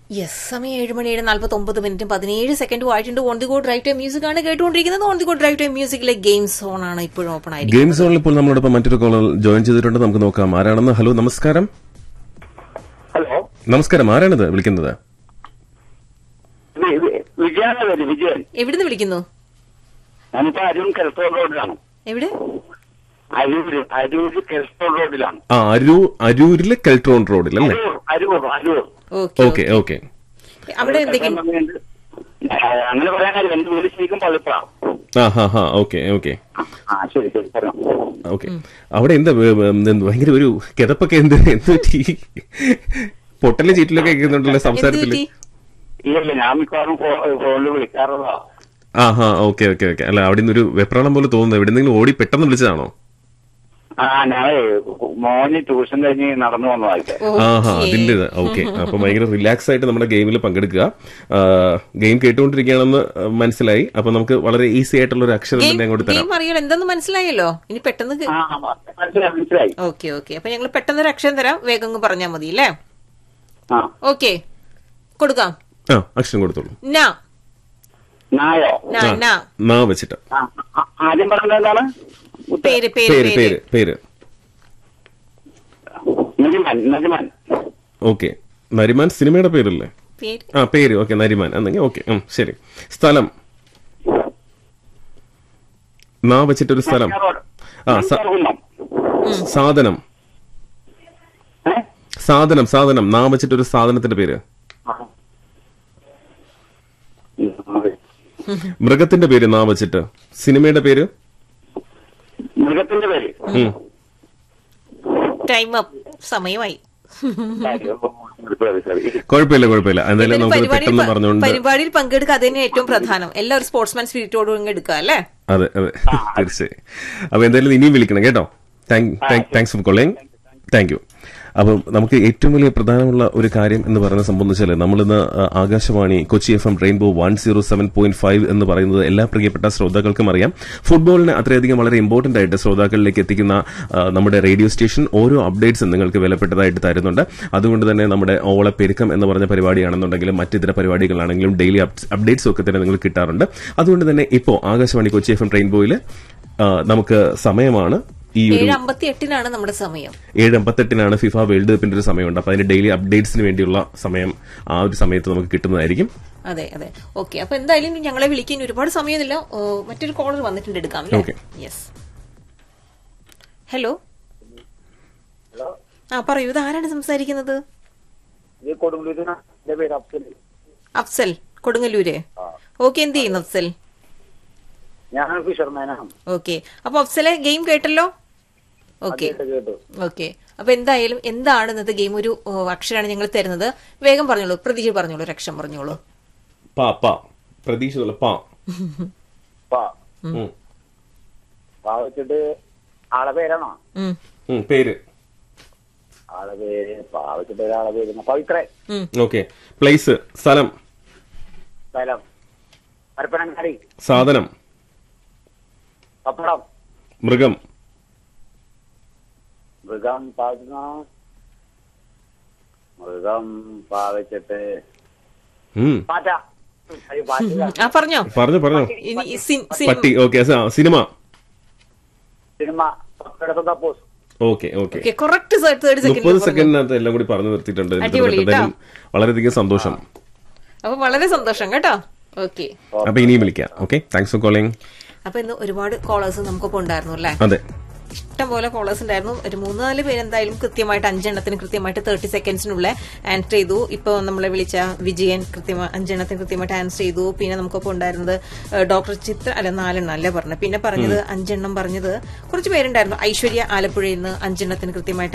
Yes സമയം ഏഴ് മണി ഏഴ് നാൽപ്പത്തി ഒമ്പത് മിനിറ്റും പതിനേഴ് സെക്കൻഡും ആയിട്ടുണ്ട് on the go drive time music ആണ് കേട്ടുകൊണ്ടിരിക്കുന്നത് on the go drive time മ്യൂസിക്കിലെ ഗെയിം സോൺ ആണ് ഇപ്പോഴും ഓപ്പൺ ആയിരിക്കും ഗെയിം സോണിൽ ഇപ്പോൾ നമ്മളോടൊപ്പം മറ്റൊരു കോളർ ജോയിൻ ചെയ്തിട്ടുണ്ട് നമുക്ക് നോക്കാം ആരാണെന്ന് ഹലോ നമസ്കാരം ഹലോ നമസ്കാരം ആരാണിത് വിളിക്കുന്നത് ഇത് ഇത് വിജയാണ് പേര് വിജയൻ എവിടുന്ന് വിളിക്കുന്നു ഞാനിപ്പോ അരൂർ കെൽത്തോൾ റോഡിലാണ് എവിടെ അരൂര് അരൂര് കെൽത്തോൾ റോഡിലാണ് ആ അരൂർ അരൂരിലെ കെൽട്രോൺ റോഡിൽ അല്ലേ Aroor Aroor Aroor okay okay okay അവിടെ എന്തെങ്കിലും ആ, അങ്ങനെ പറയാൻ കാര്യം എന്റെ വീട് ശരിക്കും പള്ളിപ്പുറം ആ ഹാ ഹാ ഓക്കെ ഓക്കെ ആ ശരി ശരി പറയാം ഓക്കെ അവിടെ എന്താ വേ- വേ- എന്ത് ഭയങ്കര ഒരു കിതപ്പൊക്കെ എന്ത് എന്ത് പറ്റി പൊട്ടലും ചീറ്റിലൊക്കെ കേൾക്കുന്നുണ്ടല്ലോ എന്ത് സംസാരത്തില് പറ്റി ഇല്ല ഞാൻ മിക്കവാറും ഫോ- ഫോണിൽ വിളിക്കാറുള്ളതാ ആ ഹാ ഓക്കെ ഓക്കെ ഓക്കെ അല്ല അവിടെ നിന്ന് ഒരു വെപ്രാളം പോലെ തോന്നുന്നു എവിടെന്നെങ്കിലും ഓടി പെട്ടെന്ന് വിളിച്ചതാണോ ആ ഞാനേ മോന് ട്യൂഷൻ കഴിഞ്ഞ് നടന്നു വന്നതായിട്ട് ആഹാ Okay. അതിന്റെ ഓക്കെ അപ്പൊ ഭയങ്കര റിലാക്സ് ആയിട്ട് നമ്മുടെ ഗെയിമിൽ പങ്കെടുക്കുക ഗെയിം കേട്ടുകൊണ്ടിരിക്കുകയാണെന്ന് മനസ്സിലായി അപ്പൊ നമുക്ക് വളരെ ഈസി ആയിട്ടുള്ള ഒരു അക്ഷരം തന്നെ അങ്ങോട്ട് തരാം ഗെയിം അറിയാലോ എന്തെന്ന് മനസ്സിലായല്ലോ ഇനി പെട്ടെന്ന് ആ മനസ്സിലായി മനസ്സിലായി ഓക്കെ ഓക്കെ അപ്പൊ ഞങ്ങൾ പെട്ടെന്ന് ഒരു അക്ഷരം തരാം വേഗം അങ്ങ് പറഞ്ഞാൽ മതി അല്ലേ ആ ഓക്കെ കൊടുക്കാം ആ അക്ഷരം കൊടുത്തോളൂ നാ നായോ നാ ആ, നാ നാ വെച്ചിട്ട് ആ, ആ, ആദ്യം പറഞ്ഞത് എന്താണ് പേര് പേര് പേര് പേര് പേര് പേര് നജിമൻ നജിമൻ ഓക്കെ നരിമാൻ സിനിമയുടെ പേരല്ലേ പേര് ആ പേര് ഓക്കെ നരിമാൻ എന്നെങ്കിൽ ഓക്കെ ശരി സ്ഥലം നാ വെച്ചിട്ടൊരു സ്ഥലം ആ സ- കുന്നം സാധനം ഏ സാധനം സാധനം നാ വെച്ചിട്ടൊരു സാധനത്തിന്റെ പേര് മൃഗത്തിന്റെ പേര് നാ വെച്ചിട്ട് സിനിമയുടെ പേര് മൃഗത്തിന്റെ പേര് ഉം. ടൈം അപ്പ് സമയമായി കുഴപ്പമില്ല കുഴപ്പമില്ല എന്തായാലും എന്തായാലും നമുക്ക് പരിപാടിയിൽ പെട്ടെന്ന് പ- പറഞ്ഞുകൊണ്ട് പരിപാടിയിൽ പങ്കെടുക്കുക അത് തന്നെ ഏറ്റവും പ്രധാനം എല്ലാവരും സ്പോർട്സ്മാൻ സ്പിരിറ്റോട് എടുക്കുക അല്ലേ അതെ അതെ തീർച്ചയായും അപ്പൊ എന്തായാലും ഇനിയും വിളിക്കണം കേട്ടോ thank thanks for calling thank you അപ്പം നമുക്ക് ഏറ്റവും വലിയ പ്രധാനമുള്ള ഒരു കാര്യം എന്ന് പറയുന്ന സംഭവം എന്ന് വെച്ചാൽ നമ്മളിന്ന് ആ, Akashvani Kochi F M rainbow one zero seven point five എന്ന് പറയുന്നത് എല്ലാ പ്രിയപ്പെട്ട ശ്രോതാക്കൾക്കും അറിയാം ഫുട്ബോളിനെ അത്രയധികം വളരെ ഇമ്പോർട്ടന്റ് ആയിട്ട് ശ്രോതാക്കളിലേക്ക് എത്തിക്കുന്ന ആ, നമ്മുടെ റേഡിയോ സ്റ്റേഷൻ ഓരോ അപ്ഡേറ്റ്സും നിങ്ങൾക്ക് വിലപ്പെട്ടതായിട്ട് തരുന്നുണ്ട് അതുകൊണ്ട് തന്നെ നമ്മുടെ ഓളപ്പെരുക്കം എന്ന് പറഞ്ഞ പരിപാടിയാണെന്നുണ്ടെങ്കിലും മറ്റിതര പരിപാടികളാണെങ്കിലും ഡെയിലി അപ്ഡേറ്റ്സും ഒക്കെ തന്നെ നിങ്ങൾക്ക് കിട്ടാറുണ്ട് അതുകൊണ്ട് തന്നെ ഇപ്പോൾ ആകാശവാണി കൊച്ചി എഫ് എം റെയിൻബോയിൽ നമുക്ക് സമയമാണ് ഈ ഒരു ഏഴ് അമ്പത്തി എട്ടിനാണ് നമ്മുടെ സമയം ഏഴ് അമ്പത്തെട്ടിനാണ് ഫിഫ വേൾഡ് കപ്പിന്റെ ഒരു സമയമുണ്ട് അപ്പൊ അതിന്റെ ഡെയിലി അപ്ഡേറ്റ്സിന് വേണ്ടിയുള്ള സമയം ആ ഒരു സമയത്ത് നമുക്ക് കിട്ടുന്നതായിരിക്കും അതെ അതെ ഓക്കെ അപ്പൊ എന്തായാലും ഞങ്ങളെ വിളിക്കാൻ ഒരുപാട് സമയമില്ല ഓ, മറ്റൊരു കോളർ വന്നിട്ടുണ്ട് എടുക്കാം Okay. യെസ് ഹലോ ആ പറയൂ ഇത് ആരാണ് സംസാരിക്കുന്നത് ഇത് കൊടുങ്ങല്ലൂരിന് എന്റെ പേര് അഫ്സൽ അഫ്സൽ കൊടുങ്ങല്ലൂര് ഓക്കെ എന്ത് ചെയ്യുന്നു അഫ്സൽ ഞാൻ ഫിഷർമാനാണ് ഓക്കെ അപ്പൊ അഫ്സലെ ഗെയിം കേട്ടല്ലോ ഓക്കെ കേട്ടു കേട്ടു ഓക്കെ അപ്പൊ എന്തായാലും എന്താണ് ഇന്നത്തെ ഗെയിം ഒരു ഓ, അക്ഷരമാണ് ഞങ്ങൾ തരുന്നത് വേഗം പറഞ്ഞോളൂ പ്രതീക്ഷ പറഞ്ഞോളൂ ഒരു അക്ഷരം പറഞ്ഞോളൂ പാ പാ പ്രതീക്ഷ പാ പാ ഉം. പാ വെച്ചിട്ട് ആളെ പേരാണോ ഉം, ഉം, പേര് ആളെ പേര് പാ വെച്ചിട്ട് ഒരാളെ പേര് പവിത്രൻ ഉം. ഓക്കെ പ്ലേസ് സ്ഥലം സ്ഥലം പരപ്പനങ്ങാടി സാധനം പപ്പടം മൃഗം മൃഗം പാകുന്ന മൃഗം പാ വെച്ചിട്ട് ഉം. പാറ്റ അയ്യോ, പാറ്റില്ല. ആ പറഞ്ഞോ പറഞ്ഞു പറഞ്ഞു ഇനി ഈ സിൻ- സിൻ- പട്ടി ഓക്കെ സിനിമ സിനിമ പപ്പടത്തും തപ്പോസ് okay okay okay correct third മുപ്പത് സെക്കൻഡ് സെക്കൻഡിനകത്ത് എല്ലാം കൂടി പറഞ്ഞു നിർത്തിയിട്ടുണ്ട് അടിപൊളി എന്തായാലും വളരെയധികം സന്തോഷം അപ്പൊ വളരെ സന്തോഷം കേട്ടോ ഓക്കെ അപ്പൊ ഇനിയും വിളിക്കാം ഓക്കെ താങ്ക്സ് ഫോർ കോളിംഗ് അപ്പൊ ഇന്ന് ഒരുപാട് കോളേഴ്സ് നമുക്കിപ്പോ ഉണ്ടായിരുന്നു അല്ലേ അതെ ഇഷ്ടം പോലെ കോളേഴ്സ് ഉണ്ടായിരുന്നു ഒരു മൂന്ന് നാല് പേര് എന്തായാലും കൃത്യമായിട്ട് അഞ്ചെണ്ണത്തിന് കൃത്യമായിട്ട് തേർട്ടി സെക്കൻഡ്സിനുള്ളിൽ ആൻസർ ചെയ്തു ഇപ്പൊ നമ്മളെ വിളിച്ച വിജയൻ കൃത്യമായി അഞ്ചെണ്ണത്തിന് കൃത്യമായിട്ട് ആൻസർ ചെയ്തു പിന്നെ നമുക്കൊപ്പം ഉണ്ടായിരുന്നത് ഏഹ്, ഡോക്ടർ ചിത്ര അല്ല നാലെണ്ണം അല്ലേ പറഞ്ഞത് പിന്നെ പറഞ്ഞത് അഞ്ചെണ്ണം പറഞ്ഞത് കുറച്ച് പേരുണ്ടായിരുന്നു ഐശ്വര്യ ആലപ്പുഴയിൽ നിന്ന് അഞ്ചെണ്ണത്തിന് കൃത്യമായിട്ട്